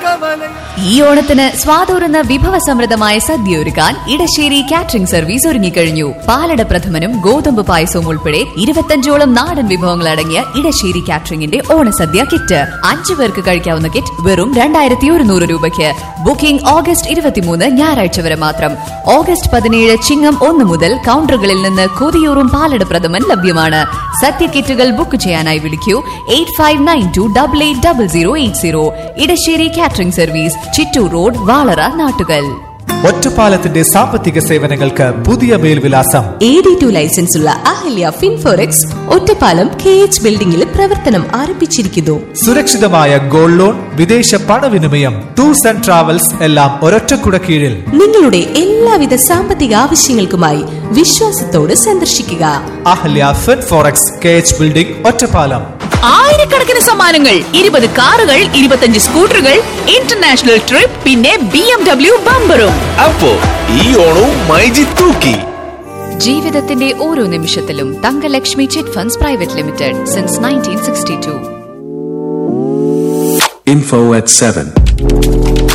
കവലയ ഈ ഓണത്തിന് സ്വാതൂറുന്ന വിഭവസമൃദ്ധമായ സദ്യ ഒരുക്കാൻ ഇടശ്ശേരി കാറ്ററിംഗ് സർവീസ് ഒരുങ്ങിക്കഴിഞ്ഞു പാലട പ്രഥമനും ഗോതമ്പ് പായസവും ഉൾപ്പെടെ ഇരുപത്തഞ്ചോളം നാടൻ വിഭവങ്ങൾ അടങ്ങിയ ഇടശ്ശേരി കാറ്ററിംഗിന്റെ ഓണസദ്യ കിറ്റ് അഞ്ചു പേർക്ക് കഴിക്കാവുന്ന കിറ്റ് വെറും രണ്ടായിരത്തി ഒരുന്നൂറ് രൂപയ്ക്ക് ബുക്കിംഗ് ഓഗസ്റ്റ് ഇരുപത്തിമൂന്ന് ഞായറാഴ്ച വരെ മാത്രം ഓഗസ്റ്റ് പതിനേഴ് ചിങ്ങം ഒന്ന് മുതൽ കൗണ്ടറുകളിൽ നിന്ന് കൊതിയൂറും പാലട പ്രഥമൻ ലഭ്യമാണ് സദ്യ കിറ്റുകൾ ബുക്ക് ചെയ്യാനായി വിളിക്കൂ eight five nine two double eight double zero eight zero Edasseri catering service Chittur road Valara Nattukal ഒറ്റപ്പാലത്തിന്റെ സാമ്പത്തിക സേവനങ്ങൾക്ക് പുതിയ മേൽവിലാസം എ ഡി ടു ലൈസൻസ് ഉള്ള അഹല്യ ഫിൻഫോറെക്സ് ഒറ്റപ്പാലം കെ എച്ച് ബിൽഡിംഗിൽ പ്രവർത്തനം ആരംഭിച്ചിരിക്കുന്നു സുരക്ഷിതമായ ഗോൾഡ് ലോൺ വിദേശ പണവിനിമയം ടൂർസ് ആൻഡ് ട്രാവൽസ് എല്ലാം ഒരൊറ്റക്കുട കീഴിൽ നിങ്ങളുടെ എല്ലാവിധ സാമ്പത്തിക ആവശ്യങ്ങൾക്കുമായി വിശ്വാസത്തോട് സന്ദർശിക്കുക Ahalya ഫെൻ forex K H building Ottapalam ആയിരക്കണക്കിന് സമ്മാനങ്ങൾ ഇരുപത് കാറുകൾ ഇരുപത്തഞ്ച് സ്കൂട്ടറുകൾ ഇന്റർനാഷണൽ ട്രിപ്പ് പിന്നെ ബി എം ഡബ്ല്യു ബമ്പറും അപ്പോ ഈ ഓണവും മൈജി തൂക്കി ജീവിതത്തിന്റെ ഓരോ നിമിഷത്തിലും Thankalakshmi chit funds private limited since nineteen sixty two Info at 7.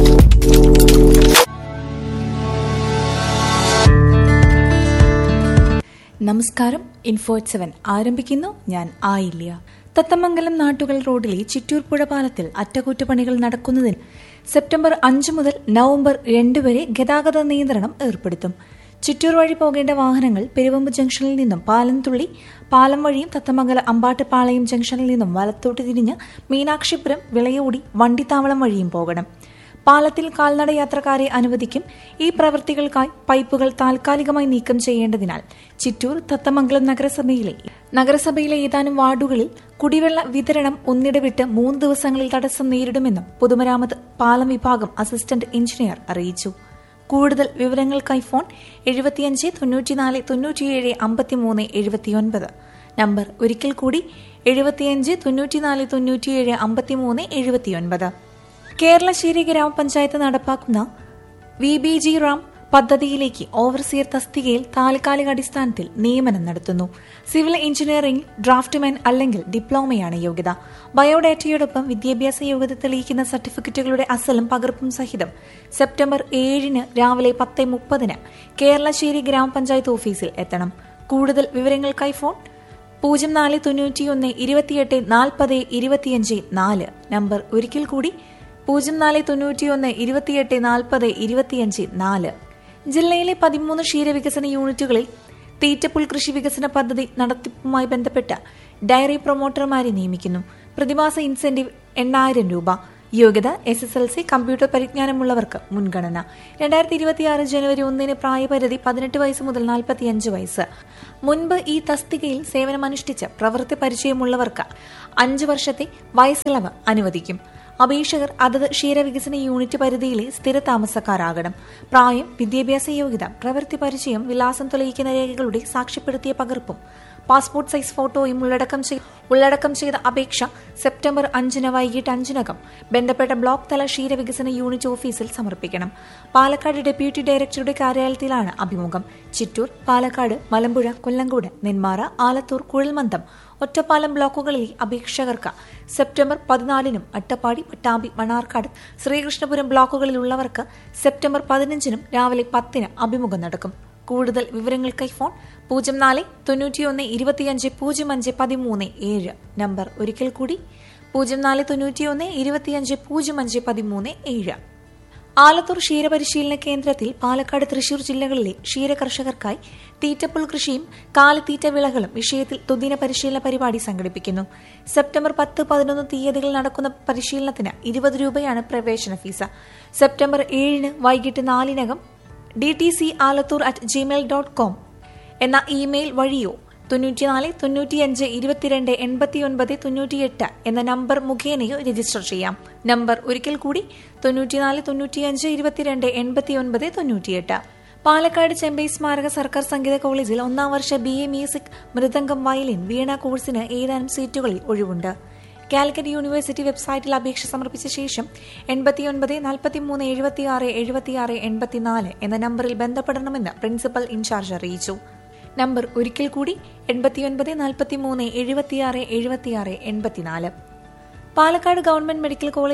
നമസ്കാരം ഇൻഫോ അറ്റ് സെവൻ ആരംഭിക്കുന്നു ഞാൻ ആയില്യ തത്തമംഗലം നാട്ടുകൾ റോഡിലെ ചിറ്റൂർ പുഴ പാലത്തിൽ അറ്റകുറ്റപ്പണികൾ നടക്കുന്നതിന് സെപ്റ്റംബർ അഞ്ച് മുതൽ നവംബർ രണ്ട് വരെ ഗതാഗത നിയന്ത്രണം ഏർപ്പെടുത്തും ചിറ്റൂർ വഴി പോകേണ്ട വാഹനങ്ങൾ പെരുവമ്പ് ജംഗ്ഷനിൽ നിന്നും പാലം തുള്ളി പാലം വഴിയും തത്തമംഗലം അമ്പാട്ടുപാളയം ജംഗ്ഷനിൽ നിന്നും വലത്തോട്ട് തിരിഞ്ഞ് മീനാക്ഷിപുരം വിളയോടി വണ്ടിത്താവളം വഴിയും പോകണം പാലത്തിൽ കാൽനട യാത്രക്കാരെ അനുവദിക്കും ഈ പ്രവൃത്തികൾക്കായി പൈപ്പുകൾ താൽക്കാലികമായി നീക്കം ചെയ്യേണ്ടതിനാൽ ചിറ്റൂർ തത്തമംഗലം നഗരസഭയിലെ നഗരസഭയിലെ ഏതാനും വാർഡുകളിൽ കുടിവെള്ള വിതരണം ഒന്നിടവിട്ട് മൂന്ന് ദിവസങ്ങളിൽ തടസ്സം നേരിടുമെന്നും പൊതുമരാമത്ത് പാലം വിഭാഗം അസിസ്റ്റന്റ് എഞ്ചിനീയർ അറിയിച്ചു കൂടുതൽ വിവരങ്ങൾക്കായി ഫോൺ എഴുപത്തിയഞ്ച് തൊണ്ണൂറ്റിനാല് തൊണ്ണൂറ്റിയേഴ് അമ്പത്തിമൂന്ന് എഴുപത്തിയൊൻപത് നമ്പർ ഒരിക്കൽ കൂടി എഴുപത്തിയഞ്ച് തൊണ്ണൂറ്റിനാല് തൊണ്ണൂറ്റിയേഴ് അമ്പത്തിമൂന്ന് എഴുപത്തിയൊൻപത് കേരളശ്ശേരി ഗ്രാമപഞ്ചായത്ത് നടപ്പാക്കുന്ന വി ബി ജി റാം പദ്ധതിയിലേക്ക് ഓവർസിയർ തസ്തികയിൽ താൽക്കാലിക അടിസ്ഥാനത്തിൽ നിയമനം നടത്തുന്നു സിവിൽ എഞ്ചിനീയറിംഗ് ഡ്രാഫ്റ്റ്മാൻ അല്ലെങ്കിൽ ഡിപ്ലോമയാണ് യോഗ്യത ബയോഡാറ്റയോടൊപ്പം വിദ്യാഭ്യാസ യോഗ്യത തെളിയിക്കുന്ന സർട്ടിഫിക്കറ്റുകളുടെ അസലും പകർപ്പും സഹിതം സെപ്റ്റംബർ ഏഴിന് രാവിലെ പത്ത് മുപ്പതിന് കേരളശ്ശേരി ഗ്രാമപഞ്ചായത്ത് ഓഫീസിൽ എത്തണം കൂടുതൽ വിവരങ്ങൾക്കായി ഫോൺ പൂജ്യം നാല് തൊണ്ണൂറ്റിയൊന്ന് ഇരുപത്തിയെട്ട് നാൽപ്പത് ഇരുപത്തിയഞ്ച് നാല് നമ്പർ ഒരിക്കൽ കൂടി പൂജ്യം നാല് തൊണ്ണൂറ്റിയൊന്ന് ഇരുപത്തിയെട്ട് നാൽപ്പത് ഇരുപത്തിയഞ്ച് നാല് ജില്ലയിലെ പതിമൂന്ന് ക്ഷീരവികസന യൂണിറ്റുകളിൽ തീറ്റപ്പുൽ കൃഷി വികസന പദ്ധതി നടത്തിപ്പുമായി ബന്ധപ്പെട്ട ഡയറി പ്രൊമോട്ടർമാരെ നിയമിക്കുന്നു പ്രതിമാസ ഇൻസെന്റീവ് എണ്ണായിരം രൂപ യോഗ്യത S S L C computer പരിജ്ഞാനമുള്ളവർക്ക് മുൻഗണന രണ്ടായിരത്തി ഇരുപത്തിയാറ് ജനുവരി ഒന്നിന് പ്രായപരിധി പതിനെട്ട് വയസ്സ് മുതൽ നാൽപ്പത്തിയഞ്ച് വയസ്സ് മുൻപ് ഈ തസ്തികയിൽ സേവനമനുഷ്ഠിച്ച് പ്രവൃത്തി പരിചയമുള്ളവർക്ക് അഞ്ച് വർഷത്തെ വയസ്സിളവ് അനുവദിക്കും അപേക്ഷകർ അതത് ക്ഷീരവികസന യൂണിറ്റ് പരിധിയിലെ സ്ഥിര താമസക്കാരാകണം പ്രായം വിദ്യാഭ്യാസ യോഗ്യത പ്രവൃത്തി പരിചയം വിലാസം തെളിയിക്കുന്ന രേഖകളുടെ സാക്ഷ്യപ്പെടുത്തിയ പകർപ്പും പാസ്പോർട്ട് സൈസ് ഫോട്ടോയും ഉള്ളടക്കം ചെയ്ത ഉള്ളടക്കം ചെയ്ത അപേക്ഷ സെപ്റ്റംബർ അഞ്ചിന് വൈകിട്ട് അഞ്ചിനകം ബന്ധപ്പെട്ട ബ്ലോക്ക് തല ക്ഷീരവികസന യൂണിറ്റ് ഓഫീസിൽ സമർപ്പിക്കണം പാലക്കാട് ഡെപ്യൂട്ടി ഡയറക്ടറുടെ കാര്യാലയത്തിലാണ് അഭിമുഖം ചിറ്റൂർ പാലക്കാട് മലമ്പുഴ കൊല്ലങ്കോട് നെന്മാറ ആലത്തൂർ കുഴൽമന്ദം ഒറ്റപ്പാലം ബ്ലോക്കുകളിലെ അപേക്ഷകർക്ക് സെപ്റ്റംബർ പതിനാലിനും അട്ടപ്പാടി പട്ടാമ്പി മണാർക്കാട് ശ്രീകൃഷ്ണപുരം ബ്ലോക്കുകളിലുള്ളവർക്ക് സെപ്റ്റംബർ പതിനഞ്ചിനും രാവിലെ പത്തിന് അഭിമുഖം നടക്കും കൂടുതൽ വിവരങ്ങൾക്കായി ഫോൺ പൂജ്യം നാല് തൊണ്ണൂറ്റിയൊന്ന് ഇരുപത്തിയഞ്ച് പൂജ്യം അഞ്ച് പതിമൂന്ന് ഏഴ് നമ്പർ ഒരിക്കൽ കൂടി പൂജ്യം നാല് തൊണ്ണൂറ്റിയൊന്ന് ഇരുപത്തിയഞ്ച് പൂജ്യം അഞ്ച് പതിമൂന്ന് ഏഴ് ആലത്തൂർ ക്ഷീരപരിശീലന കേന്ദ്രത്തിൽ പാലക്കാട് തൃശൂർ ജില്ലകളിലെ ക്ഷീര കർഷകർക്കായി തീറ്റപ്പുൽ കൃഷിയും കാലിത്തീറ്റ വിളകളും വിഷയത്തിൽ തുദിന പരിശീലന പരിപാടി സംഘടിപ്പിക്കുന്നു സെപ്റ്റംബർ പത്ത് പതിനൊന്ന് തീയതികളിൽ നടക്കുന്ന പരിശീലനത്തിന് ഇരുപത് രൂപയാണ് പ്രവേശന ഫീസ് സെപ്റ്റംബർ ഏഴിന് വൈകിട്ട് നാലിനകം D T C Alathur at Gmail dot com എന്ന ഇമെയിൽ വഴിയോ തൊണ്ണൂറ്റിനാല് തൊണ്ണൂറ്റിയഞ്ച് ഇരുപത്തിരണ്ട് എൺപത്തിയൊൻപത് തൊണ്ണൂറ്റിയെട്ട് എന്ന നമ്പർ മുഖേനയോ രജിസ്റ്റർ ചെയ്യാം നമ്പർ ഒരിക്കൽ കൂടി തൊണ്ണൂറ്റിനാല് തൊണ്ണൂറ്റിയഞ്ച് ഇരുപത്തിരണ്ട് എൺപത്തിയൊൻപത് തൊണ്ണൂറ്റിയെട്ട് പാലക്കാട് ചെമ്പൈ സ്മാരക സർക്കാർ സംഗീത കോളേജിൽ ഒന്നാം വർഷ B A music mridangam violin veena കോഴ്സിന് ഏതാനും സീറ്റുകളിൽ ഒഴിവുണ്ട് കാലിക്കറ്റ് യൂണിവേഴ്സിറ്റി വെബ്സൈറ്റിൽ അപേക്ഷ സമർപ്പിച്ച ശേഷം എൺപത്തിയൊൻപത് നാൽപ്പത്തിമൂന്ന് എഴുപത്തിയാറ് എഴുപത്തിയാറ് എൺപത്തിനാല് എന്ന നമ്പറിൽ ബന്ധപ്പെടണമെന്ന് പ്രിൻസിപ്പൽ ഇൻചാർജ് അറിയിച്ചു നമ്പർ ഒരിക്കൽ കൂടി എൺപത്തിയൊൻപത് നാൽപ്പത്തിമൂന്ന് എഴുപത്തിയാറ് എഴുപത്തിയാറ് എൺപത്തിനാല് പാലക്കാട് ഗവൺമെന്റ് മെഡിക്കൽ കോളേജിൽ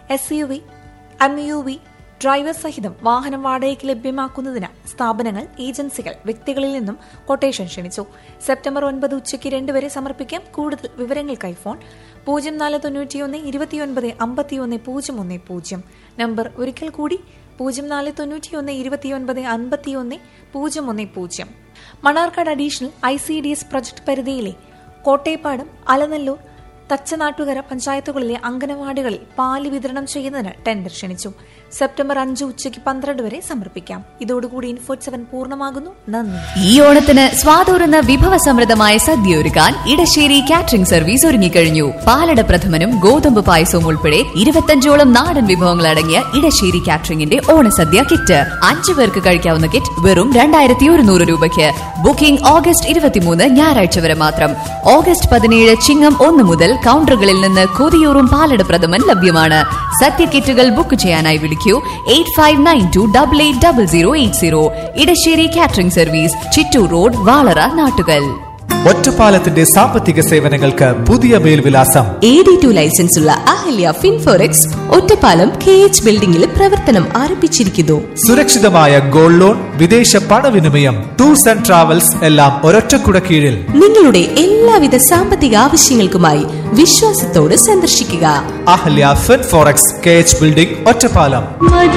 S U V M U V driver സഹിതം വാഹനം വാടകയ്ക്ക് ലഭ്യമാക്കുന്നതിന് സ്ഥാപനങ്ങൾ ഏജൻസികൾ വ്യക്തികളിൽ നിന്നും കൊട്ടേഷൻ ക്ഷണിച്ചു സെപ്റ്റംബർ ഒൻപത് ഉച്ചയ്ക്ക് രണ്ട് വരെ സമർപ്പിക്കാം കൂടുതൽ വിവരങ്ങൾക്കായി ഫോൺ പൂജ്യം നാല് തൊണ്ണൂറ്റിയൊന്ന് ഇരുപത്തിയൊൻപത് അമ്പത്തിയൊന്ന് പൂജ്യം ഒന്ന് പൂജ്യം നമ്പർ ഒരിക്കൽ കൂടി പൂജ്യം നാല് തൊണ്ണൂറ്റിയൊന്ന് ഇരുപത്തിയൊൻപത് അൻപത്തിയൊന്ന് പൂജ്യം ഒന്ന് പൂജ്യം Mannarkkad additional I C D S project പരിധിയിലെ കോട്ടയപ്പാടം അലനല്ലൂർ തച്ചനാട്ടുകര പഞ്ചായത്തുകളിലെ അംഗനവാടികളിൽ പാല് വിതരണം ചെയ്യുന്നതിന് ടെൻഡർ ക്ഷണിച്ചു സെപ്റ്റംബർ അഞ്ച് ഉച്ചയ്ക്ക് പന്ത്രണ്ട് വരെ സമർപ്പിക്കാം ഇതോടുകൂടി ഇൻഫോട്ട് സെവൻ പൂർണ്ണമാകുന്നു നന്ദി ഈ ഓണത്തിന് സ്വാതൂറുന്ന വിഭവസമൃദ്ധമായ സദ്യ ഒരുക്കാൻ ഇടശ്ശേരി കാറ്ററിംഗ് സർവീസ് ഒരുങ്ങിക്കഴിഞ്ഞു പാലട പ്രഥമനും ഗോതമ്പ് പായസവും ഉൾപ്പെടെ ഇരുപത്തഞ്ചോളം നാടൻ വിഭവങ്ങൾ അടങ്ങിയ ഇടശ്ശേരി കാറ്ററിംഗിന്റെ ഓണസദ്യ കിറ്റ് അഞ്ചു പേർക്ക് കഴിക്കാവുന്ന കിറ്റ് വെറും രണ്ടായിരത്തി ഒരുന്നൂറ് രൂപയ്ക്ക് ബുക്കിംഗ് ഓഗസ്റ്റ് ഇരുപത്തിമൂന്ന് ഞായറാഴ്ച വരെ മാത്രം ഓഗസ്റ്റ് പതിനേഴ് ചിങ്ങം ഒന്ന് മുതൽ കൗണ്ടറുകളിൽ നിന്ന് കൊതിയൂറും പാലട പ്രഥമൻ ലഭ്യമാണ് സദ്യ കിറ്റുകൾ ബുക്ക് ചെയ്യാനായി വിളിക്കൂ eight five nine two double eight double zero eight zero Edasseri catering service Chittur road Valara Nattukal ഒറ്റപ്പാലത്തിന്റെ സാമ്പത്തിക സേവനങ്ങൾക്ക് പുതിയ മേൽവിലാസം എ ഡി ടു ലൈസൻസ് ഉള്ള അഹല്യ ഫിൻഫോറെക്സ് ഒറ്റപ്പാലം കെ എച്ച് ബിൽഡിംഗിൽ പ്രവർത്തനം ആരംഭിച്ചിരിക്കുന്നു സുരക്ഷിതമായ ഗോൾഡ് ലോൺ വിദേശ പണവിനിമയം ടൂർസ് ആൻഡ് ട്രാവൽസ് എല്ലാം ഒരൊറ്റക്കുട കീഴിൽ നിങ്ങളുടെ എല്ലാവിധ സാമ്പത്തിക ആവശ്യങ്ങൾക്കുമായി വിശ്വാസത്തോട് സന്ദർശിക്കുക Ahalya ഫെൻ forex K H building Ottapalam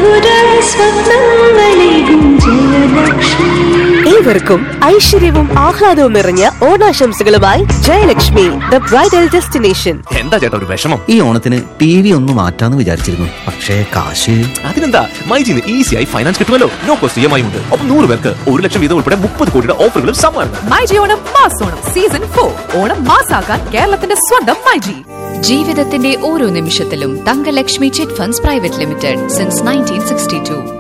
ഏവർക്കും ഐശ്വര്യവും ആഹ്ലാദവും നിറഞ്ഞ ഓണാശംസകളുമായി ജയലക്ഷ്മി ദ ബ്രൈഡൽ ഡെസ്റ്റിനേഷൻ എന്താ ചേട്ടാ ഒരു വിഷമം ഈ ഓണത്തിന് ടി വി ഒന്ന് മാറ്റാന്ന് വിചാരിച്ചിരുന്നു പക്ഷേ കാശ് അതിനെന്താ മൈജിന്ന് ഈസിയായി ഫൈനാൻസ് കിട്ടുമല്ലോ no cost E M I ഉണ്ട് ഒപ്പം നൂറ് പേർക്ക് ഒരു ലക്ഷം വീതം ഉൾപ്പെടെ മുപ്പത് കോടിയുടെ ഓഫറുകളും സമ്മാനം myG Onam mass Onam season for Onam മാസാക്കാൻ കേരളത്തിന്റെ സ്വന്തം മൈജി ജീവിതത്തിന്റെ ഓരോ നിമിഷത്തിലും Thankalakshmi chit funds private limited since nineteen sixty to